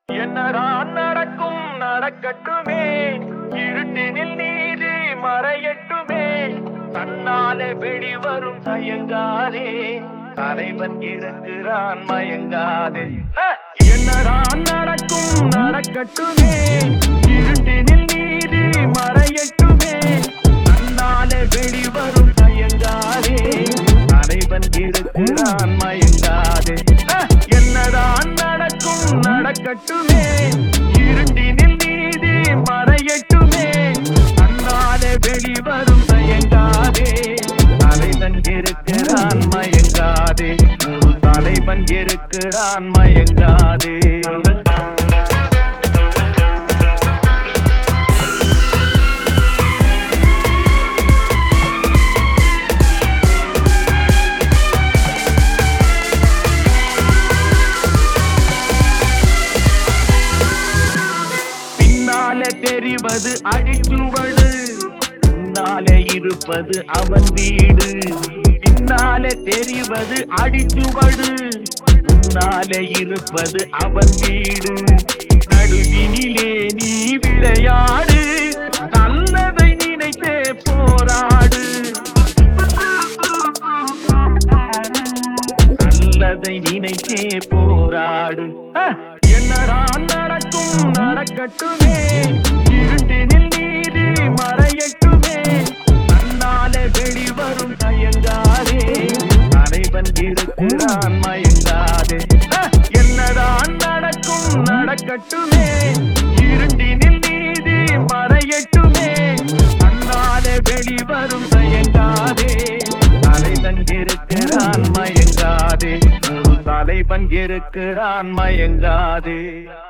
என்னதான் நடக்கும் நடக்கட்டுமே இருட்டினில் நீதி மறையட்டுமே தன்னாலே வெளிவரும் தயங்காதே தலைவன் இருக்கிறான் மயங்காதே ஹ! என்னதான் நடக்கும் நடக்கட்டுமே இருட்டினில் நீதி மறையட்டுமே தன்னாலே வெளிவரும் தயங்காதே தலைவன் இருக்கிறான் மயங்காதே ஹ! என்னதான் நடக்கும் நடக்கட்டுமே இருட்டினில் நீதி மறையட்டுமே தன்னாலே வெளிவரும் தயங்காதே தலைவன் இருக்கிறான் மயங்காதே ஒரு தலைவன் இருக்கிறான் மயங்காதே பின்னாலே தெரிவது அடிச்சுவடு முன்னாலே இருப்பது அவன் வீடு பின்னாலே தெரிவது அடிச்சுவடு முன்னாலே இருப்பது அவன் வீடு நடுவினிலே நீ விளையாடு நல்லதை நினைத்தே போராடு நல்லதை நினைத்தே போராடு அஹ்! என்னதான் நடக்கும் நடக்கட்டுமே இருட்டினில் நீதி மறையட்டுமே தன்னாலே வெளிவரும் தயங்காதே தலைவன் இருக்கிறான் மயங்காதே அஹ்! என்னதான் நடக்கும் நடக்கட்டுமே இருட்டினில் நீதி மறையட்டுமே தன்னாலே வெளிவரும் தயங்காதே தலைவன் இருக்கிறான் மயங்காதே ஒரு தலைவன் இருக்கிறான் மயங்காதே